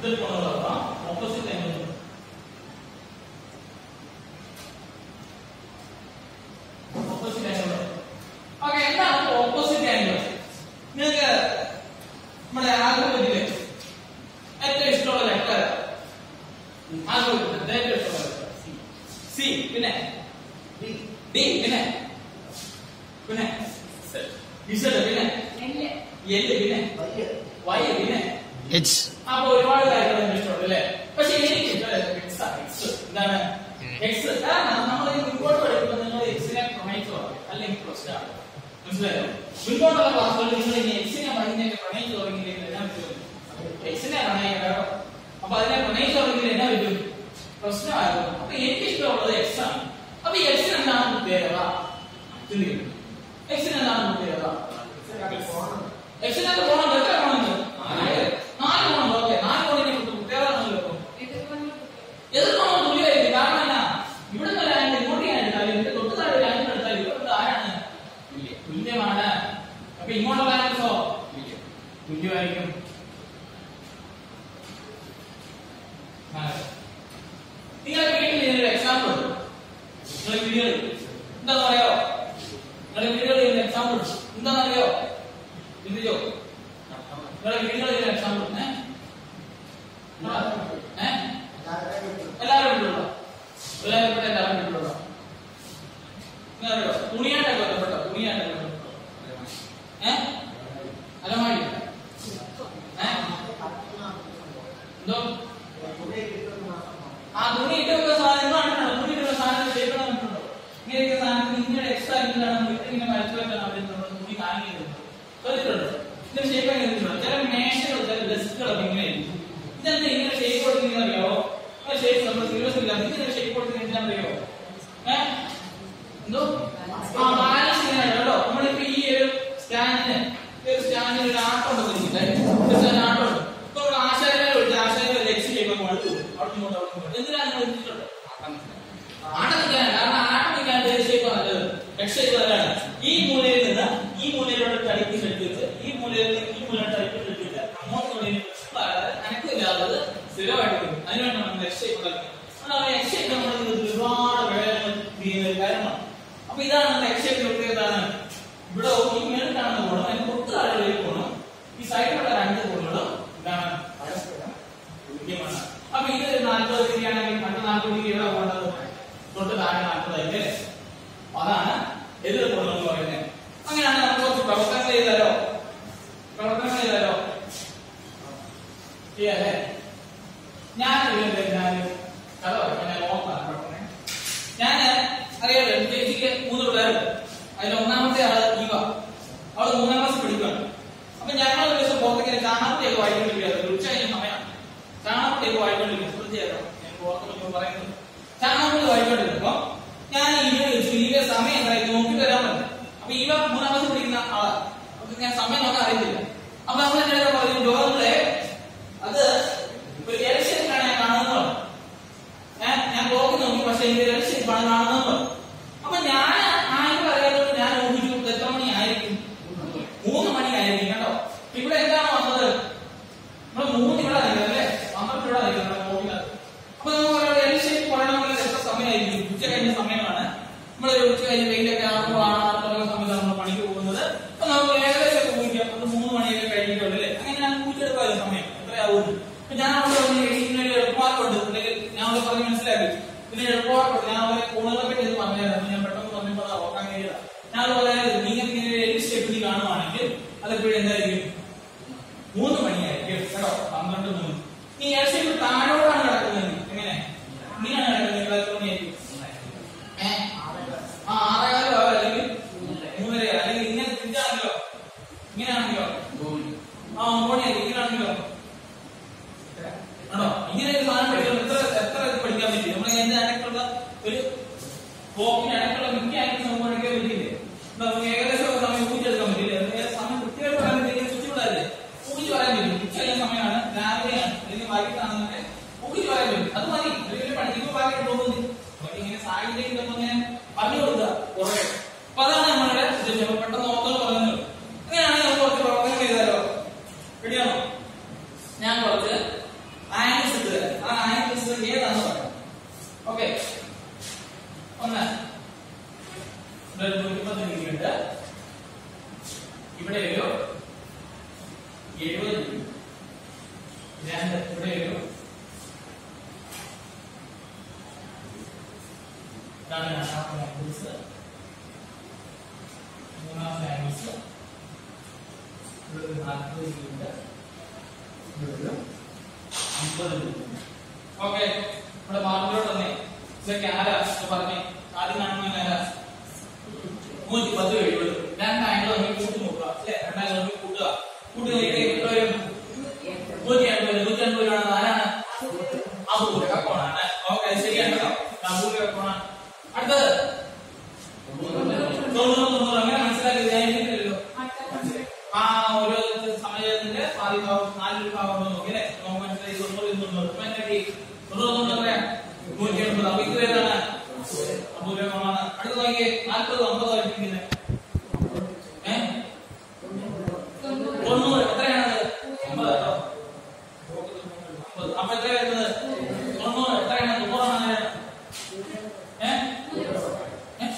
ഇതിൽ പോണതാണ് opposite angle opposite angle okay എന്താണ് ഓപ്പോസിറ്റ് ആംഗിൾ നിങ്ങൾക്ക് നമ്മുടെ ആൽഫബറ്റിലെ ഏറ്റവും ഇഷ്ടമുള്ള ലെറ്റർ ആൽഫബറ്റിലെ ഏറ്റവും ഇഷ്ടമുള്ള ലെറ്റർ സി പിന്നെ ഡി പിന്നെ പിന്നെ ഇസഡ് പിന്നെ എല് പിന്നെ വൈ പിന്നെ എച്ച് അപ്പൊ ഒരുപാട് കാര്യങ്ങൾ എനിക്ക് ഇഷ്ടമുണ്ട് അല്ലേ പക്ഷെ എനിക്ക് ഇഷ്ടമുള്ളത് X ആ, X. എന്താണ് എക്സ് കാരണം നമ്മൾ മുൻപോട്ട് പഠിക്കുമ്പോൾ നിങ്ങൾ എക്സിനെ പ്രണയിച്ചു തുടങ്ങി അല്ലെങ്കിൽ പ്രശ്നമാണ് മനസ്സിലായോ മുൻപോട്ടുള്ള ക്ലാസ്സുകളിൽ നിങ്ങൾ ഇനി എക്സിനെ മൈൻഡിനെ പ്രണയിച്ചു തുടങ്ങിയില്ലെങ്കിൽ എന്നാ പറ്റും എക്സിനെ പ്രണയിക്കാം അപ്പൊ അതിനെ പ്രണയിച്ചു തുടങ്ങിയില്ലെങ്കിൽ എന്നാ പറ്റും പ്രശ്നമായിരുന്നു അപ്പൊ എനിക്ക് ഇഷ്ടമുള്ളത് എക്സ് ആണ് അപ്പൊ എക്സിന് എന്താണ് പ്രത്യേകത ചിന്തിക്കുന്നു എക്സിന് എന്താണ് പ്രത്യേകത എക്സിനകത്ത് പോകണം എത്ര പോകണം നാല് പോകണം ഓക്കെ നാല് പോകണമെങ്കിൽ പ്രത്യേകത ആണല്ലോ എതിർക്കണം തുല്യമായിരിക്കും കാരണം എന്നാ ഇവിടുന്ന് ലാൻഡ് ഇങ്ങോട്ട് ഞാൻ എടുത്താലും ഇതിന്റെ തൊട്ട് താഴെ ലാൻഡ് എടുത്താലും ഇവിടെ ആരാണ് തുല്യമാണ് അപ്പൊ ഇങ്ങോട്ടുള്ള ആൻസോ തുല്യമായിരിക്കും നിങ്ങൾ വീട്ടിൽ ഇതിനൊരു എക്സാമ്പിൾ ഉണ്ട് നിങ്ങൾ വീഡിയോ എന്താണെന്ന് അറിയോ നിങ്ങൾ വീഡിയോ ചെയ്യുന്ന എക്സാമ്പിൾ എന്താണെന്ന് അറിയോ ചിന്തിച്ചോ നിങ്ങളെ വീഡിയോ ചെയ്യുന്ന എക്സാമ്പിൾ ഏ ഏ എല്ലാവരും വീട്ടിലുള്ള എല്ലാവരും ഇവിടെ എല്ലാവരും വീട്ടിലുള്ള നിങ്ങളറിയോ തുണിയായിട്ടൊക്കെ ബന്ധപ്പെട്ടോ തുണിയായിട്ടൊക്കെ ബന്ധപ്പെട്ടോ ഏ അലമാരി ഏ എന്തോ ആ തുണി ഇട്ട് വെക്കുന്ന സാധനം എന്താണോ തുണി ഇട്ടുള്ള സാധനം ഷേപ്പ് കണ്ടിട്ടുണ്ടോ ഇങ്ങനെയൊക്കെ സാധനത്തിന് ഇങ്ങനെ എക്സ്ട്രാ ഇങ്ങനെ ഇട്ട് ഇങ്ങനെ വരച്ചു വെക്കാൻ അവരുണ്ടോ തുണി കാണിക്കുന്നുണ്ടോ ശ്രദ്ധിച്ചിട്ടുണ്ടോ ഇതിന്റെ ഷേപ്പ് എങ്ങനെ ഇരിക്കുന്നുണ്ടോ? ചില മേശകൾ ചില ഡെസ്കുകളൊക്കെ ഇങ്ങനെ ഇരിക്കും ഇതെന്താ ഇങ്ങനെ ഷേപ്പ് കൊടുക്കുന്നത് അറിയാവോ ആ ഷേപ്പ് നമ്മൾ സീരിയസ് ഇല്ല ഇങ്ങനെ ഷേപ്പ് കൊടുക്കുന്നത് എന്തിനാണെന്നറിയോ ഏഹ് എന്തോ ആ ബാലൻസ് ഇങ്ങനെ കേട്ടോ നമ്മളിപ്പോ ഈ ഒരു സ്റ്റാൻഡിന് ഈ ഒരു സ്റ്റാൻഡിന് ഒരു ആട്ടം ഉണ്ടെന്നിരിക്കട്ടെ ഒരു ആട്ടം ഉണ്ട് ഇപ്പൊ നമ്മൾ ആശാരികളെ വിളിച്ച് ആശാരികളെ ലെക്സ് ചെയ്യുമ്പോൾ അടുത്ത് പോകും അവിടെ നിന്ന് അവിടെ നിന്ന് എന്തിനാണ് നിങ്ങൾ വിളിച്ചിട്ടുണ്ട് ആട്ടം നിൽക്കാൻ കാരണം ആട്ടം നിൽക്കാൻ ഷേപ്പ് നല്ലത് എക്സൈസ് നല്ലതാണ് ഈ മൂലയിൽ നിന്ന് ഈ മൂലയിലോട്ട് ടൈപ്പ് എടുത്ത് വെച്ച് ഈ മൂലയിൽ നിന്ന് ഈ മൂലയിലോട്ട് ടൈപ്പ് എടുത്ത് വെച്ച് അങ്ങോട്ട് മൂലയിൽ അനക്കില്ലാതെ സ്ഥിരമായിട്ട് വരും അതിനുവേണ്ടി നമ്മൾ എക്സൈസ് ഉണ്ടാക്കുന്നത് എക്സൈസ് നമ്മൾ ഒരുപാട് വേഗങ്ങൾ ചെയ്യുന്ന ഒരു കാര്യമാണ് അപ്പൊ ഇതാണ് നമ്മുടെ എക്സൈസ് പ്രത്യേകതാണ് ഇവിടെ ഈ മേളിൽ കാണുന്ന കോണം അതിന് തൊട്ട് താഴെ ഒരു കോണം ഈ സൈഡിലുള്ള രണ്ട് കോണുകളും ഇതാണ് പരസ്പരം തുല്യമാണ് അപ്പൊ ഇത് ഒരു നാൽപ്പത് ഡിഗ്രി ആണെങ്കിൽ മറ്റു നാൽപ്പത് ഡിഗ്രി എവിടെ പോകേണ്ടത് തൊട്ട് താഴെ നാൽപ്പതായില്ലേ അതാണ് എതിർ കോണം എന്ന് പറയുന്നത് അങ്ങനെയാണ് നമുക്ക് കുറച്ച് പ്രവർത്തനങ്ങൾ ചെയ്താലോ പ്രവർത്തനങ്ങൾ ചെയ്താലോ ചെയ്യാല്ലേ ഞാൻ ഇതിന്റെ ഞാൻ കഥ പറയാം ഞാൻ ഓർത്താണ് പെട്ടെന്ന് ഞാൻ അറിയാലോ എം ചേച്ചിക്ക് മൂന്ന് പിള്ളേരുണ്ട് അതിൽ ഒന്നാമത്തെ ആള് ഈവ അവള് മൂന്നാം ക്ലാസ് പഠിക്കുകയാണ് അപ്പൊ ഞങ്ങൾ ഒരു ദിവസം പുറത്തേക്ക് ചാണകത്തേക്ക് വായിക്കൊണ്ടിരിക്കുകയാണ് ഉച്ച കഴിഞ്ഞ സമയമാണ് ചാണകത്തേക്ക് വായിക്കൊണ്ടിരിക്കുന്നത് ശ്രദ്ധിച്ചേക്കാം ഞാൻ ഓർക്കുമ്പോൾ പറയുന്നത് ചാണകത്തിൽ വായിക്കൊണ്ടിരുന്നപ്പോ ഞാൻ ഈവ ചോദിച്ചു ഈവ സമയം എന്തായി നോക്കിട്ട് വരാൻ പറഞ്ഞു അപ്പൊ ഈവ മൂന്നാം ക്ലാസ് പഠിക്കുന്ന ആളാണ് അപ്പൊ ഞാൻ സമയം നോക്കാൻ അറിയത്തില്ല അപ്പൊ നമ്മൾ എന്നോട് പറഞ്ഞു ലോകത്തിലെ അത് ഒരു എൽ ഷേപ്പിലാണ് ഞാൻ കാണുന്നത് ഞാൻ ഞാൻ ബ്ലോക്ക് നോക്കി പക്ഷെ എനിക്ക് എൽ ഷേപ്പാണ് കാണുന്നത് അപ്പൊ ഞാൻ ആരും പറയാത്തത് ഞാൻ ഊഹിച്ചു ഇത് എത്ര മണി ആയിരിക്കും മൂന്ന് മണി ആയിരിക്കും കേട്ടോ ഇവിടെ എന്താണ് വന്നത് നമ്മൾ മൂന്ന് ഇവിടെ നിൽക്കുന്നത് അല്ലേ പന്ത്രണ്ട് ഇവിടെ നിൽക്കുന്നത് ബ്ലോക്കിനകത്ത് അപ്പൊ നമ്മൾ പറയുന്നത് എൽ ഷേപ്പ് പറയണമെങ്കിൽ എത്ര സമയമായിരിക്കും ഉച്ച കഴിഞ്ഞ സമയമാണ് നമ്മൾ ഉച്ച കഴിഞ്ഞ് വെയിലൊക്കെ ആകുമ്പോഴാണ് ആ തുടങ്ങുന്ന സമയത്താണ് നമ്മൾ പണിക്ക് പോകുന്നത് അപ്പൊ നമുക്ക് ഏകദേശം ഒക്കെ ഊഹിക്കാം അത് മൂന്ന് മണിയൊക്കെ കഴിഞ്ഞിട്ടുള്ളൂ അല്ലേ അങ്ങനെ ഞാൻ ഊഹിച്ചെടുക്കാമല്ലോ സമയം എത്രയാവും അപ്പൊ ഞാൻ അവിടെ പറഞ്ഞു ഇതിനൊരു എളുപ്പമാർക്കുണ്ട് അല്ലെങ്കിൽ ഞാൻ അവിടെ പറഞ്ഞ് മനസ്സിലാക്കി ഇതിന് എളുപ്പമാർക്കുണ്ട് ഞാൻ അവരെ കോണുകളെ പറ്റി ഇത് പറഞ്ഞായിരുന്നു ഞാൻ പെട്ടെന്ന് പറഞ്ഞപ്പോൾ അത് ഓർക്കാൻ കഴിയില്ല ഞാൻ പറയാറ് നിങ്ങൾ ഇങ്ങനെ എൽ ഷേപ്പിൽ കാണുവാണെങ്കിൽ അതെപ്പോഴും എന്തായിരിക്കും മൂന്ന് മണിയായിരിക്കും കേട്ടോ പന്ത്രണ്ട് മൂന്ന് ഈ എൽ ഷേപ്പ് താഴോട്ടാണ് കിടക്കുന്നത് എങ്ങനെ ഇങ്ങനെയാണ് കിടക്കുന്നത് നിങ്ങൾ എത്ര മണിയായിരിക്കും ഏഹ് ആ ആറേകാലോ ആവും അല്ലെങ്കിൽ മൂന്നര അല്ലെങ്കിൽ ഇങ്ങനെ തിരിച്ചാണെങ്കിലോ ഇങ്ങനെയാണെങ്കിലോ ആ ഒമ്പണിയായിരിക്കും ഇങ്ങനെയാണെങ്കിലോ ആണോ ഇങ്ങനെ ഒരു സാധനം പഠിക്കാൻ എത്ര എത്ര ഇത് പഠിക്കാൻ പറ്റും നമ്മൾ എന്റെ അനക്കുള്ള ഒരു ക്ലോക്കിന് അനക്കുള്ള മിക്ക ആയിട്ട് നമുക്ക് പഠിക്കാൻ പറ്റില്ലേ എന്നാ നമുക്ക് ഏകദേശം ഒരു സമയം ഊഹിച്ചെടുക്കാൻ പറ്റില്ലേ ഏത് സമയം കൃത്യമായിട്ട് പറയാൻ പറ്റില്ല സ്വിച്ച് വിടാല്ലേ ഊഹിച്ച് പറയാൻ പറ്റും ഉച്ച കഴിഞ്ഞ സമയമാണ് രാവിലെയാണ് അല്ലെങ്കിൽ വൈകിട്ടാണെന്നൊക്കെ ഊഹിച്ച് പറയാൻ പറ്റും അത് മതി വലിയ പഠിക്കുമ്പോൾ ബാക്കി പോകുന്നത് അപ്പൊ ഇങ്ങനെ സാഹചര്യം നമ്മൾ ഇങ്ങനെ പറഞ്ഞു കൊടുക്കുക കുറെ അപ്പൊ അതാണ് നമ്മളുടെ ഉദ്ദേശം അപ്പൊ പെട്ടെന്ന് ഓർത്തൽ പറയുന്നത് അങ്ങനെയാണെങ്കിൽ നമുക്ക് കുറച്ച് പ്രവർത്തനം ചെയ്താലോ റെഡിയാണോ ഞാൻ കുറച്ച് അമ്പത് ഓക്കെ ഇവിടെ മാർക്കിലോട്ട് വന്നേ ഇതൊക്കെ ആരാ ഇപ്പൊ പറഞ്ഞേ ആദ്യം കാണുന്ന ആരാ നൂറ്റി പത്ത് എഴുപത് രണ്ടായിരം തമ്മിൽ കൂട്ടി നോക്കുക അല്ലെ രണ്ടായിരം തമ്മിൽ കൂട്ടുക കൂട്ടി നോക്കിയിട്ട് എത്ര വരും നൂറ്റി അൻപത് നൂറ്റി അൻപത് രൂപ ആരാണ് അബൂല കക്കോണാണ് ഓക്കെ ശരിയാണ് കേട്ടോ അബൂല കക്കോണാണ് അടുത്തത് തൊണ്ണൂറ് തൊണ്ണൂറ് അങ്ങനെ മനസ്സിലാക്കി ധ്യാനിക്കുന്നില്ലല്ലോ ആ ഓരോ സമയത്തിന്റെ പാതിഭാഗം നാല് ഭാഗം നോക്കി അല്ലെ നമുക്ക് മനസ്സിലായി തൊണ്ണൂറ് തൊണ്ണൂറ് ഇപ്പൊ എന്താക്കി തൊണ്ണൂറ് തൊണ്ണൂറ് നൂറ്റി എൺപത് അപ്പൊ ഇത് ഏതാണ് അപൂർവമാണ് അടുത്ത നോക്കിയേ നാൽപ്പത് അമ്പത് ആയിരിക്കുന്നത് ഏഹ് തൊണ്ണൂറ് എത്രയാണ് അമ്പത് കേട്ടോ അമ്പത്. അപ്പൊ എത്ര വരുന്നത് തൊണ്ണൂറ് എത്രയാണ് തൊണ്ണൂറാണ് ആരാണ്? ഏഹ് ഏഹ്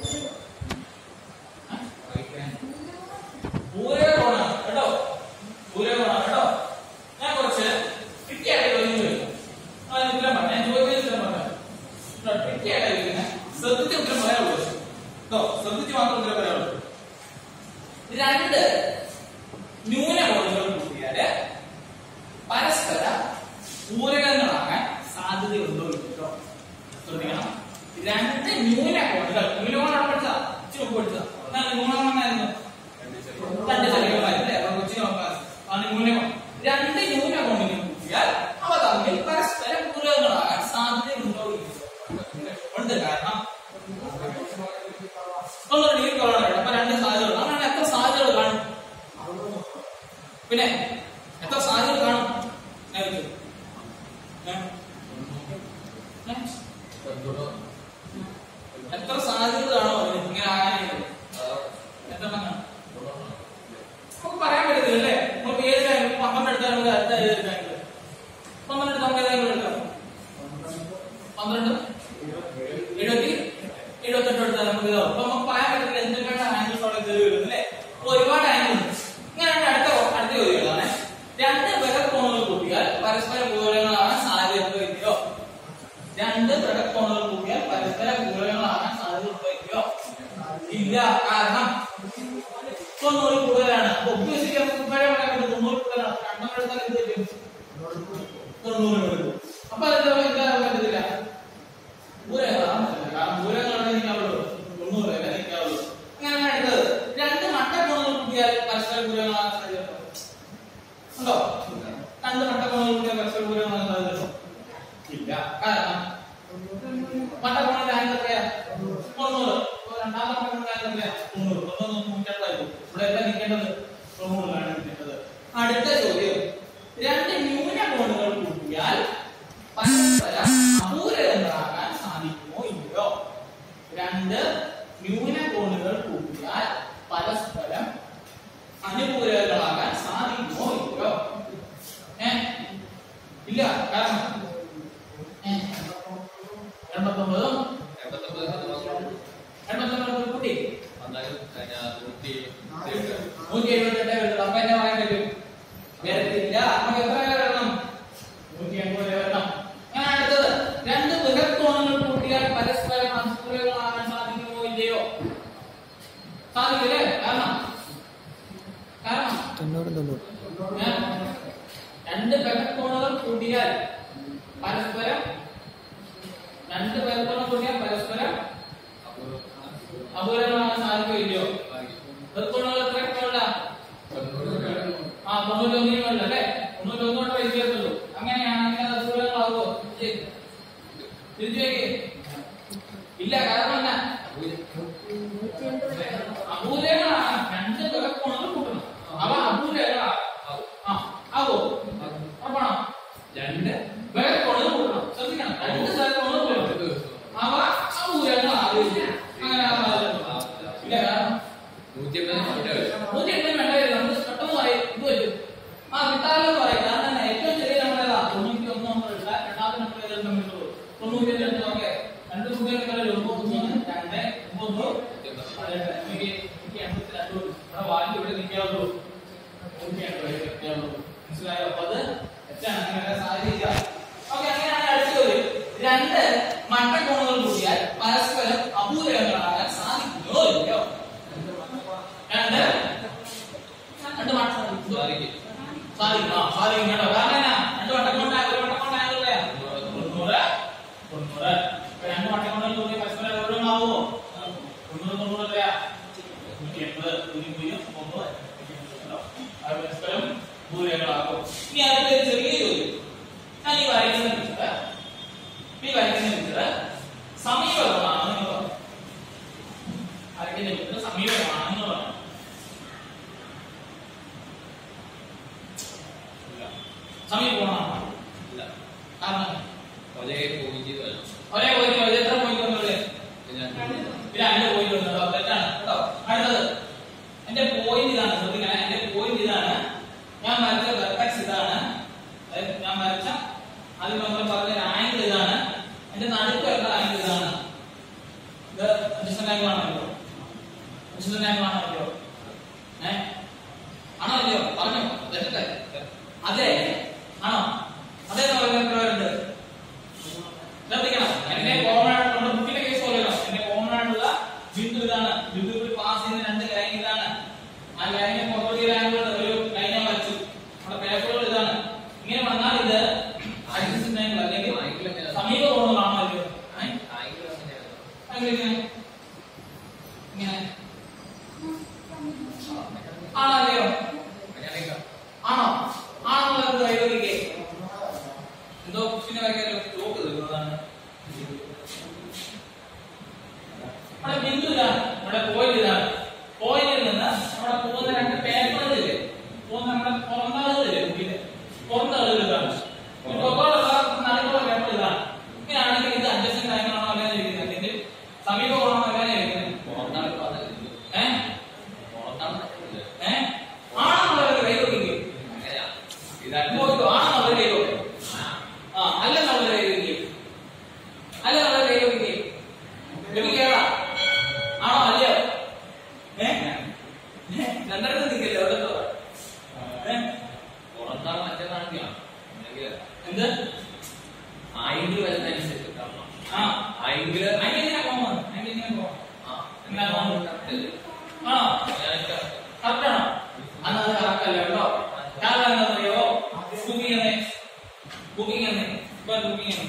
പൂരകോണാണ് കേട്ടോ പൂരകോണാണ് കേട്ടോ ഞാൻ കുറച്ച് ട്രിക്കിയായിട്ട് ചോദ്യം ചോദിക്കും ആ ഞാൻ ഉത്തരം പറയാം ഞാൻ ചോദിക്കുന്ന ഉത്തരം പറയാം ട്രിക്കിയായിട്ട് ചോദിക്കുന്നത് ശ്രദ്ധിച്ച് ഉത്തരം പറയാവുള്ളൂ കേട്ടോ ശ്രദ്ധിച്ച് മാത്രം ഉത്തരം പറയാവുള്ളൂ രണ്ട് ന്യൂനകോണുകൾ കൂട്ടിയാല് പരസ്പര പൂരകങ്ങളാകാൻ സാധ്യതയുണ്ടോ കേട്ടോ ശ്രദ്ധിക്കണം രണ്ട് ന്യൂനകോണുകൾ ന്യൂനകോണാണ് പഠിച്ചതാ ഇച്ചിരി മുമ്പ് പഠിച്ചതാ എന്താണ് ന്യൂനകോണായിരുന്നു രണ്ട് ചെറിയവന്മാരല്ലേ അപ്പൊ കൊച്ചിനെ നോക്കാം ആണ് ന്യൂനകോണം രണ്ട് ന്യൂനകോണിനെ കൂട്ടിയാൽ അവ തമ്മിൽ പരസ്പര പൂരകങ്ങളാകാൻ സാധ്യതയുണ്ടോ ഇല്ലയോ? ഉണ്ട് കാരണം തൊണ്ണൂറ് ഡിഗ്രി കുറവാണ് അപ്പൊ രണ്ട് സാധ്യതകൾ അങ്ങനെ എത്ര സാധ്യതകൾ കാണും പിന്നെ എത്ര സാധ്യതകൾ കാണും ഞാൻ ചോദിച്ചു. ഏ? ഏ? എത്ര സാധ്യതകളാണോ അതിന് ഇങ്ങനെ ആകാനായിട്ട് എത്ര കാണും നമുക്ക് പറയാൻ പറ്റത്തില്ല അല്ലേ നമുക്ക് ഏത് ബാങ്ക് പന്ത്രണ്ട് എടുത്താൽ നമുക്ക് അടുത്ത ഏത് ബാങ്ക് പന്ത്രണ്ട് എടുത്താൽ നമുക്ക് ഏതെങ്കിലും എടുക്കാം പന്ത്രണ്ട് എഴുപത്തി എഴുപത്തെട്ട് എടുത്താൽ നമുക്ക് ഇതാവും അപ്പൊ നമുക്ക് പറയാൻ പറ്റത്തില്ല എന്തൊക്കെയാണ് ആംഗിൾസ് അവിടെ കയറി വരുന്നത് അല്ലേ അപ്പൊ ഒരുപാട് ആംഗിൾ ഉണ്ട് ഇങ്ങനെയാണ് അടുത്ത അടുത്ത ചോദ്യങ്ങളാണ് രണ്ട് ബൃഹത്കോണുകൾ കൂട്ടിയാൽ പരസ്പര പൂരകങ്ങളാകാൻ സാധ്യത ഇല്ലയോ രണ്ട് ബൃഹത്കോണുകൾ കൂട്ടിയാൽ പരസ്പര പൂരകങ്ങളാകാൻ സാധ്യത ഉണ്ടോ ഇല്ലയോ ഇല്ല കാരണം തൊണ്ണൂറ് കൂടുതലാണ് അപ്പൊ ഒബ്വിയസ്ലി നമുക്ക് ഇപ്പോഴേ പറയാൻ പറ്റും തൊണ്ണൂറ് കൂടുതലാണ് രണ്ടെണ്ണം എടുത്താൽ എന്ത് പറ്റും തൊണ്ണൂറ് എടുക്കും അപ്പൊ അതെന്താ എന്താ പറ്റത്തില്ല പൂരങ്ങളാണ് പറ്റില്ല. കാരണം പൂരങ്ങളാണ് നിൽക്കാവുള്ളൂ തൊണ്ണൂറ് അല്ലേ നിൽക്കാവുള്ളൂ അങ്ങനെയാണ് അടുത്തത് രണ്ട് മട്ടക്കോണുകൾ കൂട്ടിയാൽ പരസ്പര പൂരങ്ങളാകാൻ സാധ്യത ഉണ്ടോ രണ്ട് മട്ടക്കോണുകൾ കൂട്ടിയാൽ പരസ്പര പൂരങ്ങളാകാൻ സാധ്യത ഉണ്ടോ ഇല്ല കാരണം മട്ടക്കോണിന്റെ ആംഗിൾ എത്രയാ തൊണ്ണൂറ് അപ്പൊ രണ്ടാമത്തെ മട്ടക്കോണിന്റെ ആംഗിൾ എത്രയാ തൊണ്ണൂറ് തൊണ്ണൂറ് നൂറ്റെട്ടായിരിക്കും ഇവിടെ എല്ലാം നിൽക്കേണ്ടത് തൊണ്ണൂറിലാണ് നിൽക്കേണ്ടത് അടുത്ത ചോദ്യം രണ്ട് ന്യൂനകോണുകൾ കൂട്ടിയാൽ പരസ്പരം അപൂരകങ്ങളാകാൻ സാധിക്കുമോ ഇല്ലയോ രണ്ട് ന്യൂനകോണുകൾ കൂട്ടിയാൽ പരസ്പരം അനുപൂരകങ്ങളാകാൻ സാധിക്കുമോ ഇല്ലയോ ഏ ഇല്ല കാരണം ഏ എൺപത്തൊമ്പതും എൺപത്തൊമ്പത് കൂട്ടി നൂറ്റി എഴുപത്തെട്ട് വരുന്നത് അപ്പൊ എന്നെ പറയാൻ പറ്റും വരത്തില്ല നമുക്ക് എത്ര വരെ വരണം നൂറ്റി എൺപത് വരെ വരണം ഞാൻ അടുത്തത് രണ്ട് ബൃഹത്കോണുകൾ കൂട്ടിയാൽ പരസ്പരം അനുകൂലങ്ങളാകാൻ സാധിക്കുമോ ഇല്ലയോ സാധിക്കില്ലേ കാരണം കാരണം തൊണ്ണൂറ് തൊണ്ണൂറ് ഏ? രണ്ട് ബൃഹത്കോണുകൾ കൂട്ടിയാൽ പരസ്പരം രണ്ട് ബൃഹത്കോണുകൾ കൂട്ടിയാൽ പരസ്പരം അപൂരങ്ങളാകാൻ സാധിക്കില്ലയോ ബൃഹത്കോണുകൾ എത്ര കോണുള്ള ആ തൊണ്ണൂറ്റൊന്നിന് വേണ്ട അല്ലേ തൊണ്ണൂറ്റൊന്നോട്ട് വ്യത്യാസമുള്ളൂ അങ്ങനെയാണെങ്കിൽ അത് അപൂരങ്ങളാകുമോ തിരിച്ചേക്ക് ഇല്ല കാരണം എന്നാ അപൂരങ്ങളാണ് രണ്ട് ബൃഹത്കോണുകൾ കൂട്ടണം അവ അപൂരങ്ങളാ ആ ആവോ ഉറപ്പാണോ രണ്ട് ബൃഹത്കോണുകൾ കൂട്ടണം ശ്രദ്ധിക്കണം രണ്ട് ബൃഹത്കോണുകൾ കൂട്ടണം അവ അപൂരങ്ങളാവില്ല അങ്ങനെ ആവാൻ സാധ്യതയുണ്ടോ? ഇല്ല കാരണം നൂറ്റി എൺപത് വേണ്ട വരും. നമുക്ക് പെട്ടെന്ന് പറയും ഇത് പറ്റും ആ കിട്ടാലോ എന്ന് പറയും കാരണം തന്നെ ഏറ്റവും ചെറിയ നമ്പർ ഏതാ തൊണ്ണൂറ്റി ഒന്ന് നമ്മൾ എടുത്താൽ രണ്ടാമത്തെ നമ്പർ ഏതാ തമ്മിലുള്ളൂ തൊണ്ണൂറ്റി അഞ്ച് എടുത്ത് നോക്കേ രണ്ട് കൂട്ടിയാൽ ഒമ്പത് മൂന്ന് രണ്ട് ഒമ്പത് പതിനെട്ട്. എനിക്ക് എനിക്ക് എൺപത്തി രണ്ട് വരും. ഇവിടെ വാല്യൂ ഇവിടെ നിൽക്കാവുള്ളൂ നൂറ്റി എൺപത് നിൽക്കാവുള്ളൂ മനസ്സിലായോ അപ്പൊ അത് തെറ്റാണ് അങ്ങനെ വരാൻ സാധ്യതയില്ല ഓക്കെ അങ്ങനെയാണ് അടുത്ത ചോദ്യം രണ്ട് മട്ടക്കോണുകൾ കൂട്ടിയാൽ പരസ്പരം അപൂരകങ്ങളാകാൻ സാധിക്കുമോ ഇല്ലയോ രണ്ട് രണ്ട് മട്ട സാധിക്കും ആ സാധിക്കും കേട്ടോ കോണാണോ ഇല്ല കാരണം ഒരേ പോയിന്റ് വരും ഒരേ പോയിന്റ് ഒരേ എത്ര പോയിന്റ് വന്നുള്ളൂ പിന്നെ പിന്നെ അതിന്റെ പോയിന്റ് വന്നു തെറ്റാണ് കേട്ടോ അടുത്തത് എന്റെ പോയിന്റ് ഇതാണ് ശ്രദ്ധിക്കണം എന്റെ പോയിന്റ് ഇതാണ് ഞാൻ വരച്ച വെർട്ടക്സ് ഇതാണ് അതായത് ഞാൻ വരച്ച അതിന് നമ്മൾ പറഞ്ഞ ആംഗിൾ ഇതാണ് എന്റെ നടുക്ക് വരുന്ന ആംഗിൾ ഇതാണ് ഇത് അഡ്ജസ്റ്റന്റ് ആംഗിൾ ആണല്ലോ അഡ്ജസ്റ്റന്റ് ആംഗിൾ ആണല്ലോ ഏ ആണോ അല്ലയോ പറഞ്ഞോ തെറ്റട്ടെ അതെ ആണോ അതെ എന്ന് പറയുന്നത് എത്ര പേരുണ്ട് ശ്രദ്ധിക്കണം എന്റെ കോമൺ ആയിട്ടുള്ള ബുക്കിലെ കേസ് പോലെയോ എന്റെ കോമൺ ആയിട്ടുള്ള ബിന്ദു ഇതാണ് ബിന്ദു കൂടി പാസ് ചെയ്യുന്ന രണ്ട് ലൈൻ ഇതാണ് ആ ലൈനെ പുറത്തോട്ട് ആംഗിൾ ഒരു ലൈൻ ഞാൻ വരച്ചു നമ്മുടെ പേപ്പറുകൾ ഇതാണ് ഇങ്ങനെ വന്നാൽ ഇത് അഡ്ജസ്റ്റന്റ് ആംഗിൾ അല്ലെങ്കിൽ ആംഗിൾ എങ്ങനെയാ? സമീപ കോണുകളാണോ അല്ലയോ ഏ? ആംഗിൾ എങ്ങനെയാണ്? ആംഗിൾ ഇങ്ങനെ ഇങ്ങനെ ആണോ അല്ലയോ അങ്ങനെയാണെങ്കിൽ ആണോ ആണെന്നുള്ളത് കൈവരിക്കേ എന്തോ പിന്നെ വയ്ക്കാനോ ചോക്ക് തരുന്നതാണ് നമ്മുടെ ബിന്ദു ഇതാണ് നമ്മുടെ പോയിന്റ് ഇതാണ് പോയിന്റിൽ നിന്ന് നമ്മുടെ പോകുന്ന രണ്ട് പേപ്പറുകളില്ലേ പോകുന്ന നമ്മുടെ പുറന്തകളില്ലേ ബുക്കിന്റെ പുറന്തകളിൽ ഇതാണ് ഈ പുറത്തോടുള്ള നടുക്കുള്ള പേപ്പർ ഇതാണ് ഇങ്ങനെയാണെങ്കിൽ ഇത് അഡ്ജസ്റ്റന്റ് ആയിട്ടാണോ അല്ലാതെ ഇരിക്കുന്നത് അല്ലെങ്കിൽ സമീപ കോണോ അല്ലാതെ ഇരിക്കുന്നത് പുറത്താണ് ഇപ്പൊ അത് ഇത്. ഏഹ് പുറത്താണ് ഇത്. ഏഹ് ആണെന്നുള്ളത് കൈവരിക്കേ അങ്ങനെയാ. ഇതാണ് നോക്കൂ ആണെന്നുള്ളത് കൈവരിക്കേ ആ അല്ല നമ്മള് കൈവരിക്കേ അല്ല നമ്മള് കൈവരിക്കേ ലഭിക്കേടാ ആണോ അല്ലയോ ഏ രണ്ടിടത്ത് നിൽക്കില്ല എവിടെ ഏ പുറത്താണ് മറ്റേതാണെങ്കിലാണ് അല്ലെങ്കിൽ എന്ത് ആംഗിൾ വരുന്നതനുസരിച്ച് കാണണം. ആ ആംഗിൾ അങ്ങനെ പോകാം അങ്ങനെ പോകാം ആ എങ്ങനെ പോകാം? കറക്റ്റ്. ആണോ അങ്ങനെയാണെങ്കിൽ കറക്റ്റ് ആണോ അന്ന് അത് കറക്റ്റ് അല്ല കേട്ടോ കാരണം എന്താണെന്നറിയോ ബുക്കിംഗ് തന്നെ ബുക്കിംഗ് തന്നെ ഇപ്പൊ ബുക്കിംഗ് തന്നെ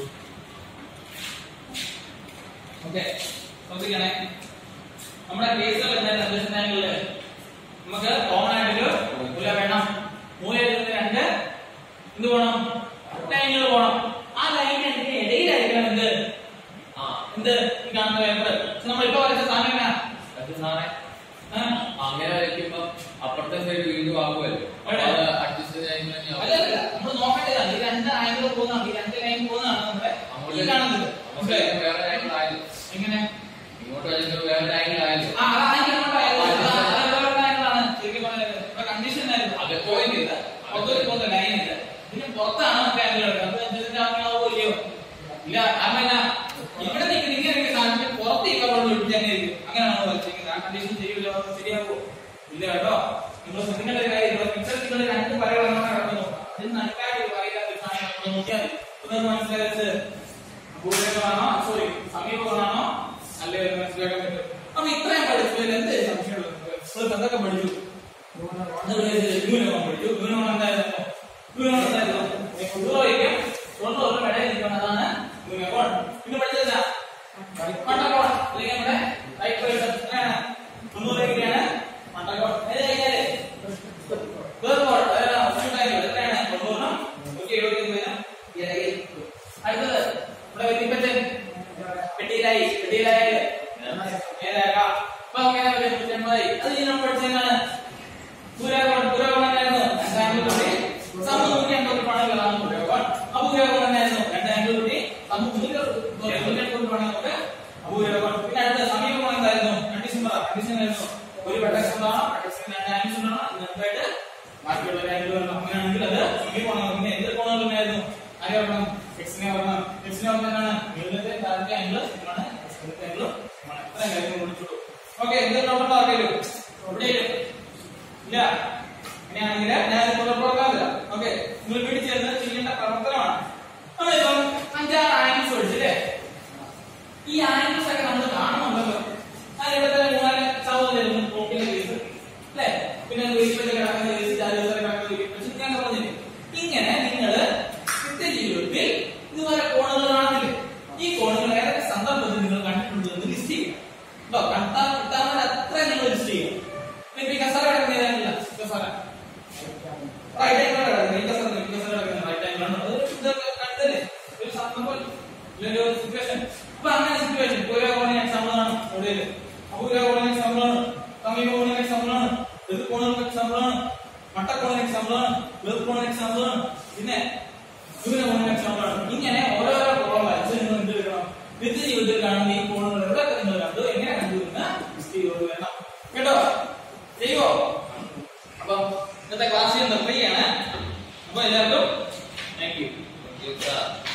ഓക്കെ ശ്രദ്ധിക്കണേ നമ്മുടെ കേസുകൾ എന്തായാലും അഡ്ജസ്റ്റ്മെന്റില് നമുക്ക് കോമൺ ആയിട്ടൊരു മൂല വേണം മൂലയിൽ നിന്ന് രണ്ട് എന്ത് വേണം ലൈനുകൾ പോകണം ആ ലൈനിന് ഇടയിലായിരിക്കണം എന്ത് ആ എന്ത് ഈ കാണുന്ന പേപ്പർ നമ്മൾ ഇപ്പൊ വരച്ച സാധനം എന്നാ അത് സാറേ ആ? അങ്ങനെ വരയ്ക്കുമ്പോ അപ്പുറത്തെ സൈഡ് വീണ്ടും ആകുമല്ലോ എവിടെ? അത് അഡ്ജസ്റ്റ് ചെയ്യുന്ന അല്ല അല്ല നമ്മൾ നോക്കേണ്ടതാണ് ഈ രണ്ട് ആംഗിൾ പോകുന്നതാണ് ഈ രണ്ട് ലൈൻ പോകുന്നതാണ് നമ്മുടെ ഈ കാണുന്നത് മനസ്സിലായോ? വേറെ ആംഗിൾ ആയാലും എങ്ങനെ ഇങ്ങോട്ട് വരുമ്പോൾ വേറെ ആംഗിൾ ആയാലും ആ ആ ആംഗിൾ അങ്ങോട്ടായത് ആംഗിളാണ് ശരിക്കും പറഞ്ഞാൽ ഇവിടെ കണ്ടീഷൻ ആയിരുന്നു അത് പോയിന്റ് ഇത് പുറത്തോട്ട് പോകുന്ന ലൈൻ ഇത് ഇതിന് പുറത്താണ് മറ്റേ ആംഗിൾ അപ്പൊ അനുസരിച്ച് ആംഗിളാവോ ഇല്ലയോ ഇല്ല കാരണം എന്നാ ഇവിടെ നിൽക്കുന്ന ഇങ്ങനെ ഇരിക്കുന്ന സാധനത്തിന് പുറത്ത് ഈ കവറിൽ ഇട്ട് തന്നെ ഇരിക്കും അങ്ങനെയാണോ വരച്ചിരിക്കുന്നത് ആ കണ്ടീഷൻ ശരിയല്ലോ ശരിയാവോ ഇല്ല കേട്ടോ നിങ്ങൾ ശ്രദ്ധിക്കേണ്ട ഒരു കാര്യം ഇവിടെ പിക്ചർ നിങ്ങൾ രണ്ട് വരകൾ അങ്ങനെ കിടക്കുന്നു അതിന് നടുക്കായിട്ട് ഒരു വരയില്ലാത്ത ഒരു സാധനം നമ്മൾ നോക്കിയാൽ മതി. ഇപ്പൊ നിങ്ങൾക്ക് മനസ്സിലായത് ഭൂരകമാണോ സോറി സമീപമാണോ അല്ലേ എന്ന് മനസ്സിലാക്കാൻ പറ്റും അപ്പൊ ഇത്രയും പഠിച്ചതിൽ എന്ത് സംശയമുള്ളത് നിങ്ങൾക്ക് എന്തൊക്കെ പഠിച്ചു ന്യൂനമം പഠിച്ചു ന്യൂനമം എന്തായിരുന്നു ന്യൂനമം എന്തായിരുന്നു തൊണ്ണൂറോയ്ക്കും തൊണ്ണൂറ് ഇടയിൽ നിൽക്കുന്നതാണ് ന്യൂനകോൺ പിന്നെ പഠിച്ചതല്ല മണ്ടകോൺ അല്ലെങ്കിൽ നമ്മുടെ റൈറ്റ് സൈഡ് എത്രയാണ് തൊണ്ണൂറ് ഡിഗ്രിയാണ് മണ്ടകോൺ ഏത് കഴിഞ്ഞാല് വേർകോൺ എത്രയാണ് തൊണ്ണൂറിനും നൂറ്റി എഴുപത്തി ഇടയിൽ അടുത്തത് ഇവിടെ വെറ്റിപ്പറ്റൻ പെട്ടിയിലായി പെട്ടിയിലായി ഏതാകാം അപ്പൊ അങ്ങനെ ഒരു നൂറ്റമ്പതായി അത് ഇനി നമ്മൾ പഠിച്ചതാണ് ഭൂരാഗോൺ ഭൂരാഗോൺ എന്നായിരുന്നു രണ്ടാംഗിൾ കൂടി സമ നൂറ്റി അമ്പത് പണങ്ങളാണ് ഭൂരാഗോൺ അഭൂരാഗോൺ എന്നായിരുന്നു രണ്ടാംഗിൾ കൂടി സമ നൂറ്റി നൂറ്റി അമ്പത് പണങ്ങൾക്ക് അഭൂരാഗോൺ പിന്നെ അടുത്ത സമീപം എന്തായിരുന്നു കണ്ടീഷൻ പറ കണ്ടീഷൻ ആയിരുന്നു ഒരു വെട്ടക്സ് ഉണ്ടാവണം വെട്ടക്സിന് രണ്ട് ആംഗിൾസ് ഉണ്ടാവണം അതിനകത്തായിട്ട് ബാക്കിയുള്ള ആംഗിൾ വരണം അങ്ങനെയാണെങ്കിൽ അത് സമീപമാണ് പിന്നെ എന്ത് കോണുകൾ തന്നെയായിരുന്നു ആരെ വരണം എക്സിനെ വരണം എക്സിനെ വന്നാണ് നീളത്തെ താഴത്തെ ആംഗിൾ ആണ് എക്സിന്റെ ആംഗിൾ ആണ് ഇത്രയും കാര്യങ്ങൾ വിളിച്ചുള്ളൂ ഓക്കെ എന്ത് നോക്കണ്ട അറിയില്ലോ എവിടെയും ഇല്ല അങ്ങനെയാണെങ്കിൽ ഞാൻ പുറപ്പെടുക്കാറില്ല ഓക്കെ നിങ്ങൾ വീട്ടിൽ ചേർന്ന് ചെയ്യേണ്ട പ്രവർത്തനമാണ് നമ്മളിപ്പം അഞ്ചാറ് ആംഗിൾസ് പഠിച്ചില്ലേ ഈ ആംഗിൾസ് ഒക്കെ നമ്മൾ കാണുന്നുണ്ടല്ലോ ഞാൻ ഇവിടെ തന്നെ മൂന്നാല് സഹോദരൻ നോക്കിയ കേസ് അല്ലേ പിന്നെ വെയിറ്റ് കിടക്കുന്ന കേസ് ചാരിത്ര കിടക്കുന്ന കേസ് ഞാൻ പറഞ്ഞില്ലേ ഇങ്ങനെ നിങ്ങൾ നിത്യജീവിതത്തിൽ ഇതുപോലെ കോണുകൾ കാണുന്നില്ലേ ഈ കോണുകൾ ഏതൊക്കെ സന്ദർഭത്തിൽ നിങ്ങൾ കണ്ടിട്ടുണ്ട് എന്ന് ലിസ്റ്റ് ചെയ്യുക കേട്ടോ കണ്ടാ കിട്ടാവുന്ന അത്ര നിങ്ങൾ ലിസ്റ്റ് ചെയ്യുക ഇപ്പൊ ഈ കസറ കിടക്കുന്നില്ല കസറ റൈറ്റ് ആംഗിൾ കിടക്കുന്നത് ഈ കസറ ഈ കസറ കിടക്കുന്നത് റൈറ്റ് ആംഗിൾ ആണ് അത് ഇതൊക്കെ കണ്ടല്ലേ ഒരു സന്ദർഭം ഇല്ലെങ്കിൽ ഒരു സിറ്റുവേഷൻ അപ്പൊ അങ്ങനെ സിറ്റുവേഷൻ പുരോഗമന എക്സാമ്പിളാണ് എവിടെയില് അപൂരോഗമന എക്സാമ്പിളാണ് സമീപകോണ എക്സാമ്പിളാണ് എതിർകോണ എക്സാമ്പിളാണ് മട്ടക്കോണ എക്സാമ്പിളാണ് വെറുക്കോണ എക്സാമ്പിളാണ് പിന്നെ ചെയ്തോണ്ട് വരണം കേട്ടോ ചെയ്യുവോ അപ്പൊ ഇന്നത്തെ ക്ലാസ് നിർത്തുകയാണ് അപ്പൊ എല്ലാവർക്കും താങ്ക് യു യുക്ത